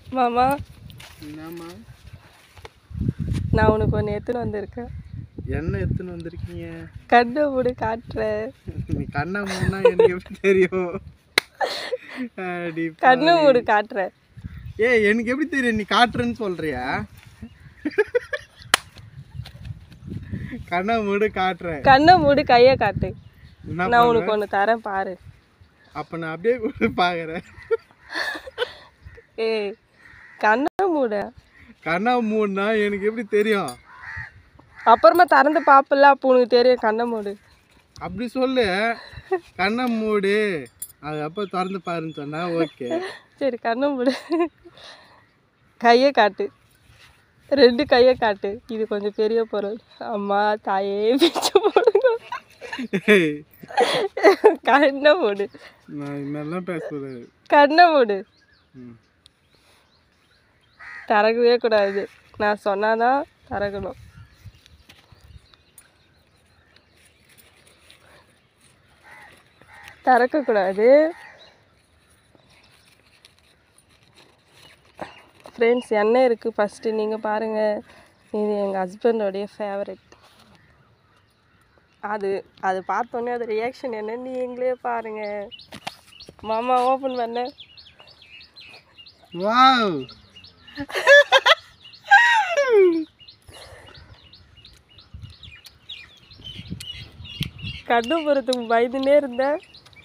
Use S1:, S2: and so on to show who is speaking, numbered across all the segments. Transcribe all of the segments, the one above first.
S1: மாமா
S2: என்னம்மா
S1: நான் உனக்கு ஒன்று எடுத்துன்னு வந்திருக்கேன்
S2: என்ன எடுத்துன்னு வந்திருக்கீங்க
S1: கண்ணை மூடி காட்டுறேன்
S2: நீ கண்ணை மூணா எனக்கு எப்படி தெரியும் அடி
S1: கண்ணை மூடி காட்டுறேன்
S2: ஏய் எனக்கு எப்படி தெரியும் நீ காட்டுறேன்னு சொல்றியா கண்ணை மூடு காட்டுறேன்
S1: கண்ணை மூடி கையை காட்டு
S2: என்ன
S1: நான் உனக்கு ஒன்று தரேன் பாரு
S2: அப்ப நான் அப்படியே கூட பாக்குறேன்
S1: ஏய் கண்ணை மூடு
S2: கண்ணா மூடுனா எனக்கு எப்படி தெரியும்
S1: அப்புறமா திறந்து பார்ப்பல அப்போ உனக்கு தெரியும் கண்ணை மூடு
S2: அப்படி சொல்லு கண்ணை மூடு அது அப்போ திறந்து பாருன்னு சொன்னா ஓகே
S1: சரி கண்ணை மூடு கையை காட்டு ரெண்டு கையை காட்டு இது கொஞ்சம் பெரிய பொருள் அம்மா தாயே பிச்சு போடுங்க கண்ணை மூடு
S2: நான் இன்னெல்லாம் பேசக்கூடாது
S1: கண்ணை மூடு
S2: ம்.
S1: திறக்கவே கூடாது நான் சொன்னாதான் திறக்கணும் திறக்கக்கூடாது ஃப்ரெண்ட்ஸ் எண்ணெய் இருக்குது ஃபஸ்ட்டு நீங்கள் பாருங்கள் இது எங்கள் ஹஸ்பண்டோடைய ஃபேவரட் அது அது பார்த்தோன்னே அது ரியாக்ஷன் என்ன நீங்களே பாருங்கள் மாமா ஓப்பன் பண்ண
S2: வாவ்
S1: கண்ணு போகிறதுக்கு பயந்துனே இருந்தேன்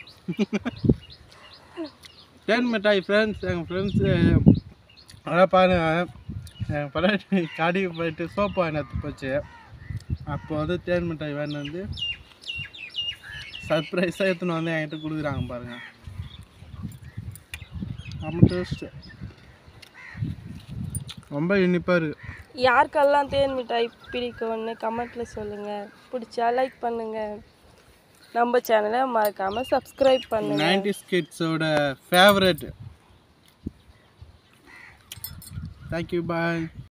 S2: தேன் மிட்டாய் ஃப்ரெண்ட்ஸ் எங்கள் ஃப்ரெண்ட்ஸு அதான் பாருங்க எங்கள் படாட்டி கடைக்கு போயிட்டு சோப்பு வாங்கினது போச்சு அப்போ வந்து தேன் மிட்டாய் வேணும் வந்து சர்ப்ரைஸாக எடுத்துன்னு வந்து என்கிட்ட கொடுக்குறாங்க பாருங்க ரொம்ப டேஸ்ட்டு ரொம்ப இனிப்பாக இருக்குது
S1: யாருக்கெல்லாம் தேன் மிட்டாய் பிடிக்கும்னு கமெண்ட்டில் சொல்லுங்கள் பிடிச்சா லைக் பண்ணுங்கள் நம்ம சேனலை மறக்காமல் சப்ஸ்கிரைப் பண்ணுங்கள்
S2: நைன்டிஸ் கிட்ஸோட ஃபேவரட் தேங்க்யூ பாய்